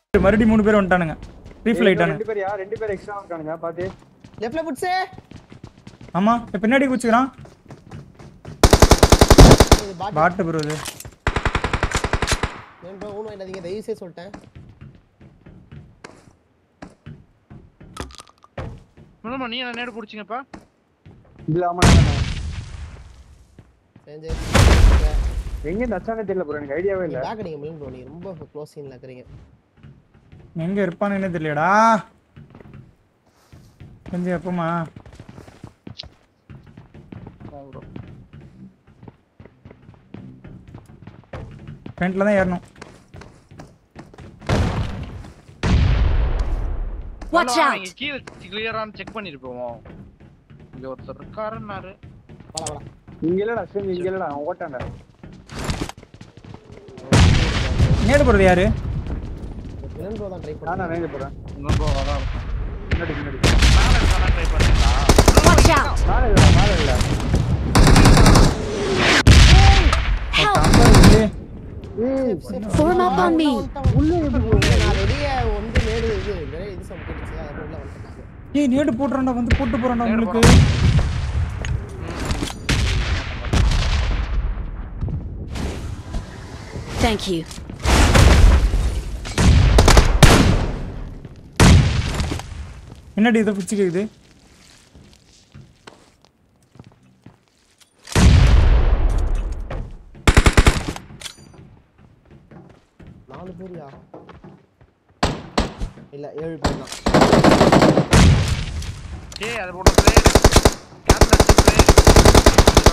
மறுபடியும் மூணு பேர் வந்துட்டானுங்க ரீஃபில் ஆயிட்டானுங்க ரெண்டு பேர் யார் ரெண்டு பேர் எக்ஸ்ட்ரா இருக்கானுங்க பாத்து லெஃப்ட்ல புட்ஸே ஆமா இப்ப பின்னாடி குச்சிக்கிறான் இது பாட் பாட்டு ப்ரோ இது மேம் ப்ரோ ஊன் வாங்கிடாதீங்க தயவு செய்து சொல்லிட்டேன் முன்னமா நீ என்ன நேடு பிடிச்சிங்கப்பா இல்ல ஆமா செஞ்சு எங்க இந்த அச்சானே தெரியல ப்ரோ எனக்கு ஐடியாவே இல்ல பேக் அடிங்க மிலன் ப்ரோ நீங்க ரொம்ப க்ளோஸ் சீன்ல இருக்கிறீங்க எங்க இருப்பானுங்கன்னே தெரியலடா கொஞ்சம் எப்பமா ஃப்ரண்ட்ல தான் ஏறணும் Watch out! இங்க கீழே கிளியரான செக் பண்ணிட்டு போவோம் இங்க ஒருத்தர் இருக்காருன்னாரு வாடா வாடா இங்க இல்லடா சிவம் இங்க இல்லடா அவன் ஓட்டான்டா நேடு போறது யாரு மிலன் ப்ரோ தான் ட்ரை நான் பண்ணுறேன் நேர்ல போறேன் இங்க போ அதான் முன்னாடி முன்னாடி மேல இருக்கானா ட்ரை பண்ணீங்களா Watch out! மேல இல்ல மேல இல்ல Help! ஏய் Form up on me! நான் வெளியே வந்து நேடு இது நிறைய இது சம் கேட்டுச்சு அது உள்ள வந்துட்டாங்க ஏய் நேடு போட்டுறான்டா வந்து போட்டு போறான்டா நேடு உங்களுக்கு Thank you. என்னடி இதை பிடிச்சி கேக்குது நாலு பேரியா இல்ல ஏழு பேர் தான் ஏய் அது போட்ட பிளேயர் கேப்ல அடிச்ச பிளேயர்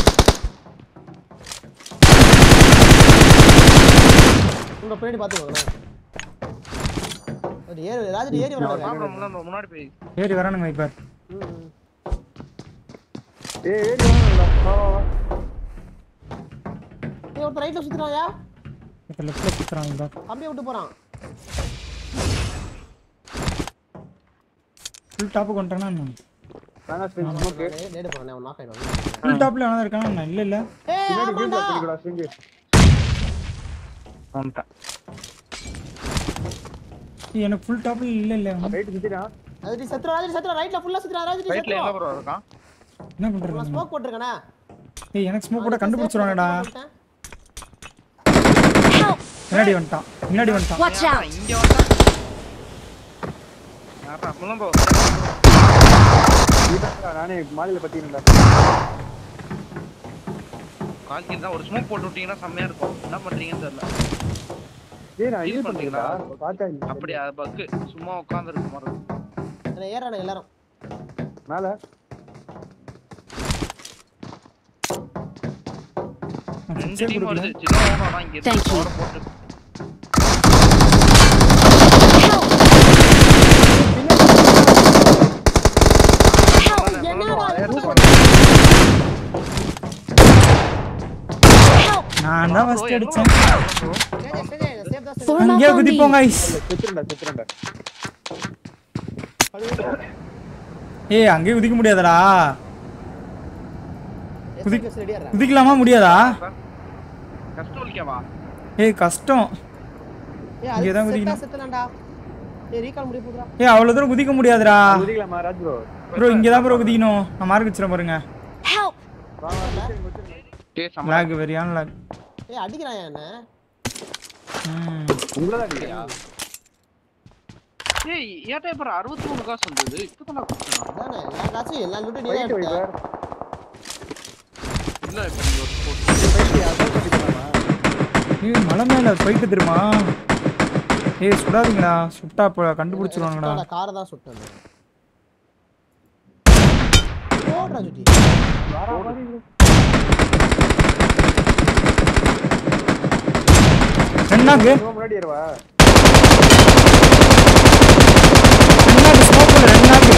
உங்க பின்னாடி பாத்துக்கோங்க அது ஏறு ராஜடி ஏறி வராங்க முன்னாடி முன்னாடி போய் ஏறி வரானுங்க வைப்பார் ஏய் ஏறி வாங்கடா வா வா வா ஏய் ஒருத்தர் ரைட்ல சுத்துறாயா இப்போ லெஃப்ட்ல சுத்துறான் இதோ அப்படியே விட்டு போறான் ஃபுல் டாப்பு கொண்டானா வேணா ஸ்பின் ஸ்மோக் நானே நேடு போறேன் அவன் நாக் ஆயிடுவான் ஃபுல் டாப்ல எவனா இருக்கானா இல்ல இல்ல ஏய் பின்னாடி ஆமாடா வீட்டுல போய்டா ஸ்விங் வந்துட்டேன் ஏய், எனக்கு ஃபுல் டாப்ல இல்ல இல்ல ரைட் சுத்திடா ராஜடி சத்ரா ராஜடி சத்ரா ரைட்ல ஃபுல்லா சுத்துறா ராஜடி ரைட்ல எங்க சத்ரா ப்ரோ இருக்கான் என்ன நான் பண்றது ஸ்மோக் போட்டுருக்கேனா ஏய் எனக்கு ஸ்மோக் கூட கண்டுபிடிச்சிருவாங்கடா Help! முன்னாடி வந்துட்டான் முன்னாடி வந்துட்டான் Watch out! இங்க வந்தா யாரா முன்னம்போ நானே மாலையில பத்தினடா கால்கில் தான் ஒரு ஸ்மோக் போட்டு விட்டீங்கன்னா செம்மையா இருக்கும் என்ன பண்றீங்கன்னு தெரியல ஏய் நான் Feel இது பண்றீங்களா பண்றீங்களா? பார்த்தா இல்ல. அப்படியா பக்கு சும்மா உட்காந்துருக்கு மாதிரி என்ன ஏறானுங்க எல்லாரும் மேல நான் ரெண்டு சிக்ஸே டீம் கொடுக்கல வருது சின்ன ஓனோனா இங்க இருக்கு. Thank you. power போட்டு Help! முன்னம்போ, அதை எடுத்து போ. Help! நான் தான் ஃபர்ஸ்ட் bro, அடிச்சேன் எங்க bro? ஸ்டேஜ் ஸ்டேஜ் சேஃப் தான் Form up அங்கேயே on me! குதிப்போம் guys செத்துறடா செத்துறடா ஏய் அங்கேயே குதிக்க முடியாதடா குதி- எஸ்எம்எஸ் ரெடியா இருக்கா குதிக்கலாமா முடியாதா கஷ்டம் இல்லையாவா ஏய் கஷ்டம் ஏய் இங்கே அது தான் செத்தா குதிக்கணும். செத்தலாம்டா ஏய் ரீகால் முடிய போகுதுடா ஏய் அவ்வளோ தூரம் குதிக்க முடியாதுடா குதிக்கலாமா ராஜ் ப்ரோ ப்ரோ இங்கே தான் ப்ரோ குதிக்கணும் நான் மார்க் வச்சிருக்கேன் பாருங்க Help! டேய் சம லாக் வெரியான லாக் ஏய் அடிக்கிறான் என்ன ம் உங்களதான் அடிக்கலையா ஏய் ஏட்டா இப்ப 63 காசு வந்தது இப்போ தான் கொடுத்தேன் அதானே எல்லா காசும் எல்லா லூட்டும் நீ ஃபைட் தான் வைப்பர் இல்ல இப்ப நீங்க ஒரு sport. ஏய் மலை மேல போயிட்டு தெரியுமா ஏய் சுடாதீங்கடா சுட்டா இப்போ கண்டுபிடிச்சிருவாங்கடா காரை தான் சுட்டேன் ஓடுறா சுட்டி ரெண்டாக்கு முன்னாடி ஏறுவா ரெண்டாக்கு ஸ்மோக் பண்ணு ரெண்டாக்கு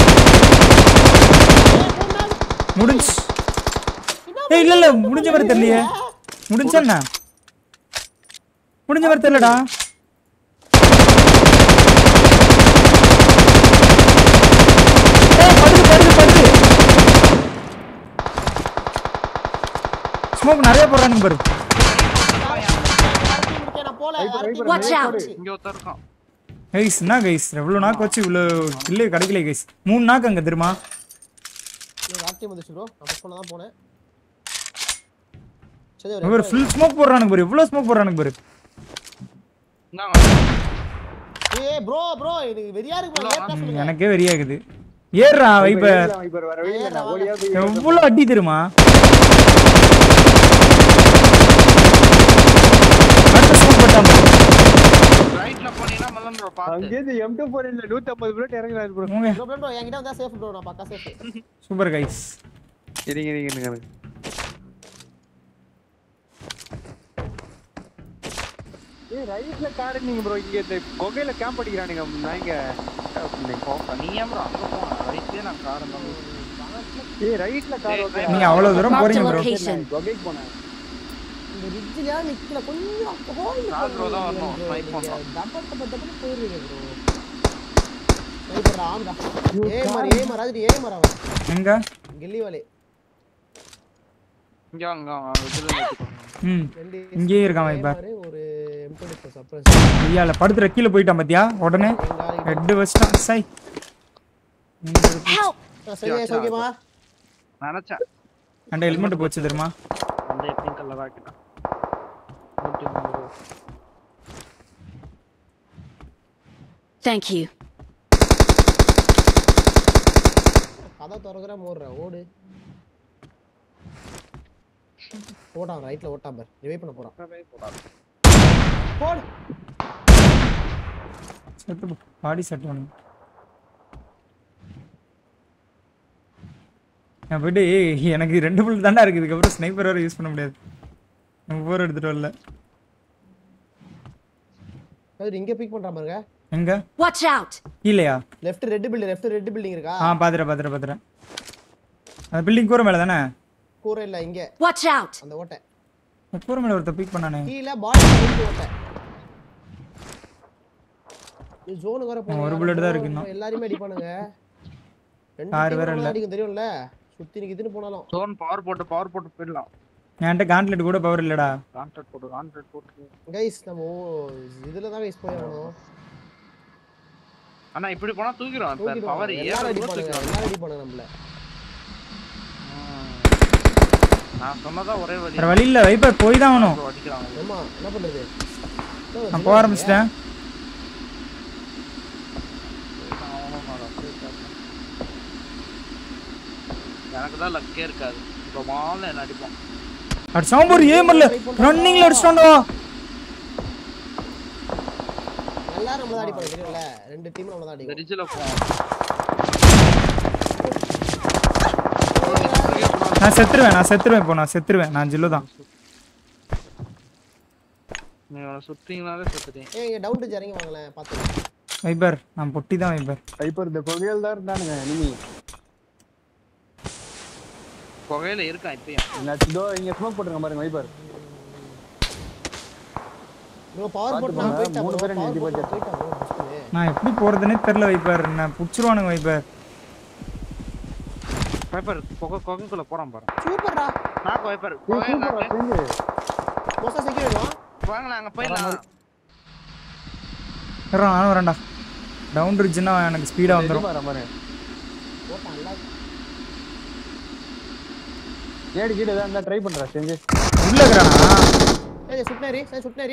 முடிஞ்சு ஏய் இல்ல இல்ல முடிஞ்ச மாதிரி தெரியலையே முடிஞ்சா என்ன முடிஞ்ச மாதிரி தெரியலடா ஏய், படுது படுது படுது ஸ்மோக் நிறைய போடுறானுங்க பாரு போல Viper, வேற Viper, team Watch மேல out. போச்சு. இங்க ஒருத்தர் இருக்கான் கைஸ் என்ன கைஸ் எவ்வளோ நாக்கு வச்சு இவ்வளோ கில்லு கிடைக்கல கைஸ் மூணு நாக்கு அங்கே தெரியுமா இவன் வேற team வந்துச்சு bro. நான் push பண்ண தான் போனேன். சரி, ஒரு இவர் ஃபுல் ஸ்மோக் போடுறானுங்க பாரு எவ்வளோ ஸ்மோக் போடுறானுங்க பாரு இந்தாங்க. ஏய் bro, bro, எனக்கு வெறியா இருக்கு bro. ஏன் ம், சொல்லுங்க. எனக்கே வெறியா இருக்குது ஏறுறா வைப்பர் வைப்பர் வர வெளியில நான் ஓடியா போய் எவ்வளோ அடி தெரியுமா அடுத்த ஸ்மோக் போட்டான் பாரு. ரைட்ல போனீங்கன்னா மல்லம் bro பாத்து அங்கேருந்து எம் டூ போர் இல்ல நூத்தி ஐம்பது புல்லட் இறங்குறாரு ப்ரோ போங்க bro, bro, bro, என்கிட்ட வந்தா safe bro. நான் பக்கா safe. சூப்பர் கைஸ் இருங்க இருங்க இருங்க ஏய் ரைட்ல கார் நீங்க ப்ரோ இங்க இந்த கொகையில கேம்ப் அடிக்கிறானுங்க நாங்க போப்பா நீ ஏன் bro அங்க போன ரைட்லயே நான் கார் இருந்தாலும் ஏய் ரைட்ல கார் ஓகே நீங்க அவ்வளவு தூரம் Marked போறீங்க a ப்ரோ location. கொகைக்கு போனேன் இந்த ரிட்ஜ்லயா நிக்கல கொஞ்சம் கோயில் கார் bro தான் வரணும், snipe பண்ணலாம். டப டப டபன்னு போயிருவீங்க bro ஸ்னைப்பர் ஆம்டா ஏய் மார் ஏய் மார் ராஜடி ஏய் மார் அவன் எங்க கில்லி வாலே இங்க அங்க அங்க இதுல நிறுத்திக்கோங்க. ம் ரெண்டு இங்கேயே இருக்கான் வைப்பர் மாரு ஒரு M24 சப்ரஸ் ஐயால படுத்துற கீழே போயிட்டான் பாத்தியா உடனே ஹெட் வச்சிட்டான் சை Help! சரி ஓகேமா நினைச்சேன் அந்த ஹெல்மெட் போச்சு தெரியுமா அந்த எப்பயும் கல்லர் ஆக்கிட்டான் நூத்தி ஐம்பது ரூபா. Thank you. கதை திறக்கிற மோடுற ஓடு ஓட்டான் ரைட்ல ஓட்டான் பார் ரிவைவ் பண்ண போறான் போடு செத்து பாடி செட் பண்ணு நான் போயிட்டு ஏய், எனக்கு ரெண்டு புல் தாண்டா இருக்கு இதுக்கப்புறம் ஸ்னைப்பர் வேற யூஸ் பண்ண முடியாது நம்ம போர் எடுத்துட்டு வரல அது இங்க பிக் பண்ற பாருங்க எங்க Watch out! கீழையா left red building left red building இருக்கா ஆ பாத்துறேன் பாத்துறேன் பாத்துறேன் அந்த பில்டிங் கூரை மேல தானே கூரை இல்ல இங்க Watch out! அந்த ஓட்டை அந்த கூரை மேல ஒருத்தர் பிக் பண்ணானே கீழ பாடி இருக்கு ஓட்டை இது ஜோனுக்கு வர ஒரு bullet தான் இருக்கு இன்னும். எல்லாரையுமே அடிப்பானுங்க ரெண்டு ஆறு team பேர் இல்ல. அடிக்கும் தெரியும்ல சுத்தி நிக்குதுன்னு போனாலும் zone பவர் போட்டு பவர் போட்டு போயிடலாம் என்கிட்ட கான்ட்லெட் கூட பவர் இல்லடா கான்ட்ராக்ட் போட்டு கான்ட்ராக்ட் போட்டு கைஸ் நம்ம ஓ- இதுல தான் கைஸ் போயிடணும் ஆனா இப்படி போனா தூக்கிடும் இப்ப தூக்கிடுவாங்க. பவர் எல்லாரும் ஏற அடிப்பானுங்க எல்லாரும் அடிப்பானுங்க நம்மள நான் சொன்னதா ஒரே வழி வேற வழி இல்ல வைப்பர் போய் தான் ஆகணும் bro அடிக்கிறாங்க ஏம்மா என்ன பண்றது நான் போக ஆரம்பிச்சிட்டேன் எனக்கு தான் லக்கே இருக்காது இப்போ மால என்ன அடிப்போம் அடிச்சான் ஒரு ஏமர்ல ரன்னிங்ல அடிச்சிட்டான்டா எல்லாரும் நம்மள தான் அடிப்பாங்க தெரியும்ல ரெண்டு டீம் நம்மள தான் இந்த அடிக்கும் ரிஜில் போவோம் நான் செத்துருவேன் நான் செத்துருவேன் இப்போ நான் செத்துருவேன் நான் ஜில்லு தான் நீ அவனை சுத்தீங்கனாலே சுத்துட்டேன் ஏய் இங்க டவுன் இறங்கி வாங்களேன் பாத்து வைப்பர் நான் பொட்டி தான் வைப்பர் வைப்பர் இந்த கொகையில் தான் இருந்தானுங்க இனிமே புகையில இருக்கான் இப்பயும் என்னாச்சு இதோ இங்க ஸ்மோக் போட்டுருங்க பாருங்க வைப்பர் ப்ரோ பவர் பாத்து போட் நான் போங்க, போயிட்டேன் மூணு மூணு பேரை பேர் நிறுத்தி போயிட்டேன் போட்டு. போயிட்டேன் bro first. நான் எப்படி போறதுன்னே தெரியல வைப்பர் நான் புடிச்சிருவானுங்க வைப்பர் வைப்பர் புகை புகைக்குள்ள போறான் பாரு சூப்பர்டா நாக்கு வைப்பர் ஏய், புகை சூப்பரா நாக்கு சேர்ந்து மோசா செக்யூரிட்டி வாங்கலாம் அங்க போயிடலாம் வரோம் நானும் வரேன்டா டவுன் ரிட்ஜ்னா எனக்கு ஸ்பீடா வந்துடும் வர பாரு போட்டான் நல்லா ஏடி கீழே தான் இருந்தா ட்ரை பண்றா செஞ்சு உள்ள இருக்கிறானா ஏய் சுட்னேரி சரி சுட்னேரி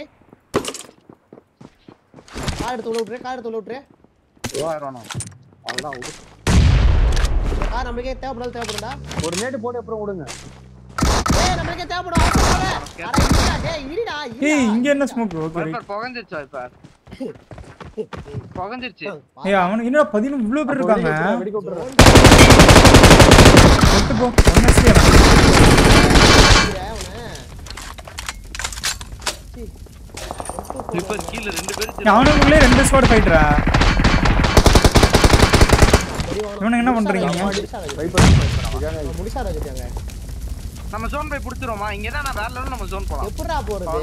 கார் எடுத்து உள்ள விட்டுரு கார் எடுத்து உள்ள விட்டுரு மூவாயிரம் அவ்வளோதான் விடு. இந்த கார் நம்மளுக்கே தேவைப்படாது தேவைப்படும்டா ஒரு நேட்டு போட்டு அப்புறம் விடுங்க ஏய் நம்மளுக்கே தேவைப்படும் அவசரம் இல்ல. அட இருடா டேய் இருடா இருடா. ஏய் இங்க என்ன ஸ்மோக் ஓகே வைப்பர் புகஞ்சிருச்சா வைப்பர் புகஞ்சிருச்சு ஏய் அவனுக்கு என்னடா பதினொன்று இவ்வளோ பேர் இருக்காங்க வெடிக்க விட்டுறேன் செத்து போ ஒன்னஸ்லி இருடா அவனை. சீ. வைப்பர் கீழே ரெண்டு பேரும் அவனுக்குள்ளே ரெண்டு ஸ்குவாட் ஃபைட்டரா சரி, வாங்க. இவனுங்க என்ன பண்றீங்க நீங்க? முடிச்சா ராஜு. வைப்பர் முடிச்சா ராஜுட்டாங்க. நம்ம ஜோன் போய் பிடிச்சிருவோமா இங்க தான் நான் வேற level நம்ம ஜோன் போலாம் எப்படிடா போறது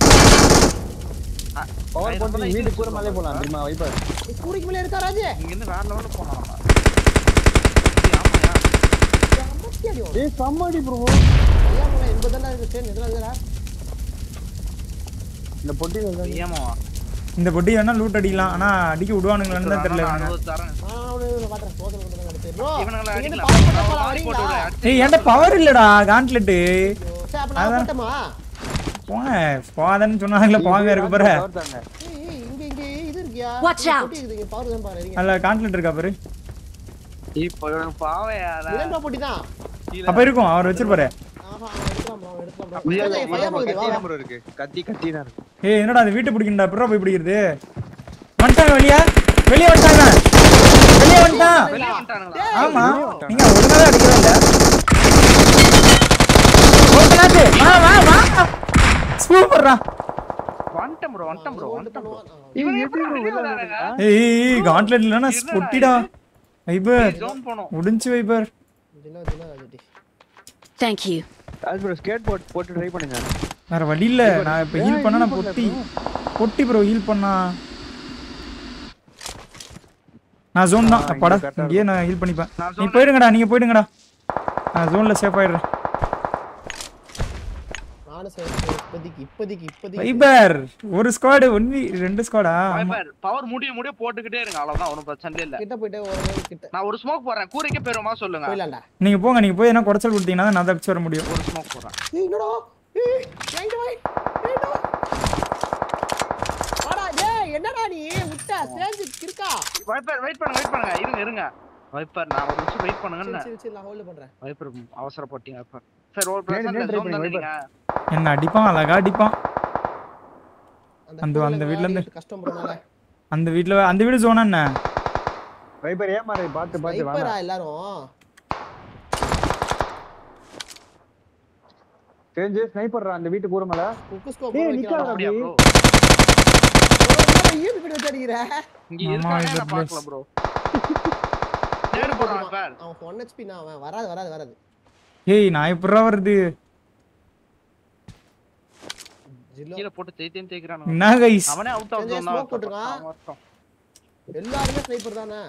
பவர் போட்டு நீ வீட்டுக்கு கூட மேலே போலாம் தெரியுமா வைப்பர் நீ கூடிக்கு மேல இருக்கா ராஜு இங்க இருந்து வேற லெவலில் போலாம் நம்ம ஏய், ஆமாயா ஐம்பத்தி அடி வாங்க. ஏய் செம்மடி ப்ரோ ஐயா, உங்களை எண்பது தான்டா இருக்கு. சரி, எதுல இருக்குடா? இந்த பொட்டியில தான் ஏமாவா இந்த பொட்டி வேணா லூட் அடிக்கலாம் ஆனா அடிக்க விடுவானுங்களான்னு தான் தெரியல இவனுங்க. அறுபது தரேன் நான் அவனை இவனை பாத்துறேன். சோதனை கொண்டு வந்து நடத்து. Bro, இவனுங்களை இங்க இருந்து அடிக்கலாம் power போட்டா நான் ஒரு போலாம், வாய் போட்டு வரீங்களா? விடுறேன். ஏய் என்கிட்ட பவர் இல்லடா காண்ட்லெட்டு சரி, அப்ப நான் போட்டோமா? போங்க போதன்னு சொன்னாங்களே போகாம இருக்க போற கவர் தாங்க ஏய், ஏய், இங்க இங்க இது இருக்கியா Watch இங்க out. பொட்டி இருக்குது, இங்க power தான் பாரு, இங்க. அதுல காண்ட்லெட் இருக்கா பாரு இப்போ இவனுக்கு பாவையாடா விளம்பர பொட்டி தான். அப்ப இருக்கும் அவர் வச்சிருப்பாரு ஆஹா, அவன் எடுக்கலாம் bro, அவன் எடுக்கலாம் bro. இல்ல, சரி, இல்ல, fire ஆகுது, வா, கத்தி வா. நம்பர் இருக்கு கத்தி கத்தி தான் இருக்கு ஏய் என்னடா அது வீட்டு பிடிக்கண்டா பிறா போய் பிடிக்கிறது வந்துட்டாங்க வெளியா வெளியே வந்துட்டாங்க வெளியே வந்துட்டான் வெளியே வந்துட்டானுங்களா ஆமா நீங்க ஒழுங்காவே அடிக்கவே இல்ல ஓகே வா வா வா சூப்பர்ரா வந்துட்டேன் ப்ரோ வந்துட்டேன் ப்ரோ hold வந்துட்டேன் ப்ரோ பண்ணுவான். அவன். இவன் எப்படி வெளியே வரானுங்க ஏய் காண்ட்லெட் இல்லனா பொட்டிடா வைபர் ஜோன் போனோம் முடிஞ்சு வைபர் ஜில்லா, ஜில்லா, ஜிட்டி. Thank you. அது ப்ரோ ஸ்கேட் போர்ட் போட்டு ட்ரை பண்ணுங்க வேற வழி இல்ல நான் இப்ப ஹீல் பண்ணா நான் பொட்டி பொட்டி ப்ரோ ஹீல் பண்ணா நான் ஜோன் தான் அப்பாடா இங்கேயே நான் ஹீல் பண்ணிப்பேன் நான் நீ zone போயிடுங்கடா நீங்க போயிடுங்கடா நான் ஜோன்ல சேஃப் ஆயிடுறேன் நானும் சரி, சரி, இப்போதைக்கு இப்போதைக்கு இப்போதைக்கு வைபர் ஒரு ஸ்குவாடு ஒன்லி ரெண்டு ஸ்குவாடா பவர் முடிய முடிய போட்டுக்கிட்டே இருங்க அவ்வளவுதான் ஒன்றும் பிரச்சனை இல்ல கிட்ட போயிட்டு ஒரு round கிட்ட நான் ஒரு ஸ்மோக் போடுறேன் கூரைக்கே போயிருமா சொல்லுங்க போயிடலாம்டா நீங்க போங்க நீங்க போய் என்ன குடைச்சல் கொடுத்தீங்கன்னா தான் நான் தப்பிச்சு வர முடியும் ஒரு ஸ்மோக் போடுறேன் ஏய், என்னடா ஏய், எங்க வை? ஏய்டா. வாடா, ஏய், என்னடா நீ விட்ட சேஞ்சு இருக்கா வைப்பர் வெயிட் பண்ணுங்க வெயிட் பண்ணுங்க இருங்க இருங்க வைப்பர் நான் ஒரு நிமிஷம் வெயிட் பண்ணுங்கன்னு சரி சரி நான் ஹோல்ட் பண்றேன் வைப்பர் அவசரப்பட்டீங்க வைப்பர் சரி ஒரு நேரா பிரச்சனை try ஜோன் பண்ணுங்க, தந்துட்டீங்க என்ன அடிப்பான் அழகா அடிப்பான் அந்த- அந்த வீட்ல இருந்து. கஷ்டம் போறனால அந்த வீட்ல அந்த வீடு ஜோனா என்ன வைப்பர் ஏமாறு பார்த்து பார்த்து வாங்க ஸ்னைப்பரா எல்லாரும் தெரிஞ்சு ஸ்னைப்பர்ரா அந்த வீட்டு கூற மேல குக்கு ஸ்கோப் ஏய், வைக்கலாம் நிக்காத. அப்படியா ப்ரோ ஈடு இப்படி வச்சு அடிக்கிற இங்க ஆமா, இருக்கானே இது நான் பார்க்கல ப்ரோ நேரு போடுறான் வைப்பர் அவன் ஒன் ஹெச்பி நான் அவன் வராது வராது வராது ஏய் நான் எப்படா வருது ஜில்லோ கீழே போட்டு தேய் தேய் தேய்க்கிறானு என்ன கைஸ் அவனே அவுட் ஆஃப் கொஞ்சம் ஜோன் smoke போட்டிருக்கான். தான் வரட்டும். எல்லாருமே ஸ்னைப்பர் தானே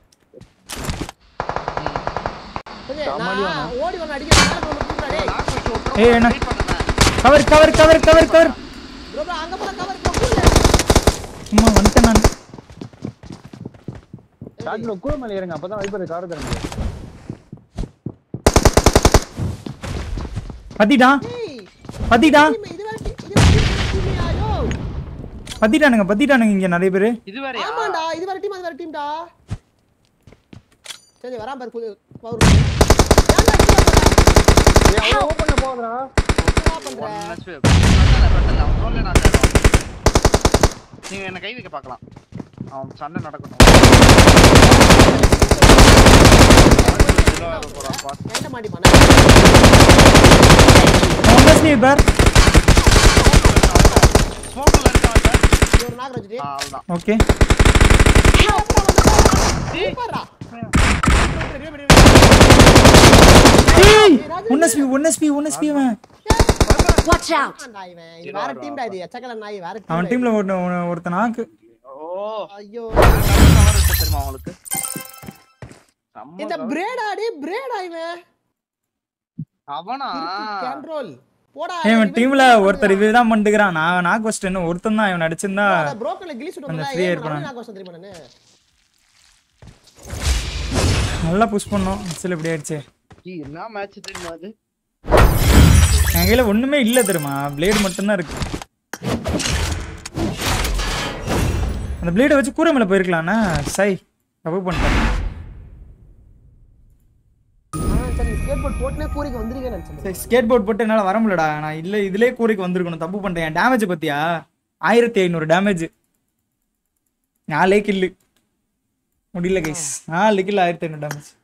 கொஞ்சம் சமாளி நான் ஓடி வந்து அடிக்கிறேன் மேல கொண்டு போடுறா டேய் நான் கொஞ்சம் விட்டுறோம். ஏய், என்ன? wait பண்ணுங்க. Cover cover cover cover cover bro bro அங்க போற கவர் போடு சும்மா வந்துட்டேன் நான் டாக்டர் கூற மேல ஏறுங்க அப்பதான் வைப்பர் கார தரங்க பத்திட்டான் ஏய் பத்திட்டான் டீம் இது வரைக்கும் இது வரைக்கும் டீமியா யோ பத்திட்டானுங்க பத்திட்டானுங்க இங்க நிறைய பேரு இது வேறயா ஆமாடா இது வர டீம் அது வர டீம்டா சரி வராம பாரு குது பவர் ஏன்டா ஓபன்ல போகுதுடா என்ன பண்ற One match wave. பிரச்சனை, பிரச்சனை. அவன் zone ல நான் தேடுறோம். நீங்க என்ன கை வைக்க பார்க்கலாம் அவன் சண்டை நடக்கணும் என்கிட்ட மாட்டிப்பானே ஒன்ன ஸ்னீப்பர் ஸ்மோக்ல இருக்கான் சார் இது ஒரு நாக் வச்சுட்டு அவ்வளவுதான் ஓகே சூப்பர்ரா ஏய் one SP one SP one SP அவன் Watch out! ஆமாண்டா இவன் இது வேற டீம்டா இது எச்சக்கல நாய் வேற team அவன் டா டீம்ல ஒரு ஒரு- ஒருத்தன் நாக்கு ஓ இது. ஐயோ cover இருக்கு தெரியுமா அவங்களுக்கு செம்ம இந்த cover. பிரேடா டேய் பிரேடா இவன் அவனா கண்ட்ரோல் போடா இவன் டீம்ல ஒருத்தர் இதுதான் பண்ணிட்டுக்கிறான் நான் நாக்கு வச்சிட்டேன் ஒருத்தன் தான் இவன் அடிச்சிருந்தா ப்ரோக்கர்ல கிளி சுட்டு அந்த வந்தா free ஏன் இருப்பானே. நான் நாக் வச்சேன் தெரியுமா நானு நல்லா புஷ் பண்ணோம் சில இப்படி ஆயிடுச்சு ஏய், என்ன மேட்ச் தெரியுமா அது என் கையில ஒண்ணுமே இல்ல தெரியுமா பிளேடு மட்டும்தான் இருக்கு அந்த பிளேடை வச்சு கூரை மேல போயிருக்கலாம்னா சை தப்பு பண்ணிட்டேன் ஆ சரி ஸ்கேட் போர்ட் போட்டுனே கூரிக்கு வந்திருக்கேன்னு நினைச்சேன் சரி ஸ்கேட் போர்ட் போட்டு என்னால வர முடியலடா நான் இல்ல இதுலயே கூரைக்கு வந்திருக்கணும் தப்பு பண்ணிட்டேன் டேமேஜ் பத்தியா ஆயிரத்தி ஐநூறு டேமேஜ் நாலே கில்லு முடியல கைஸ் நாலு கில்லு ஆயிரத்தி ஐநூறு டேமேஜ்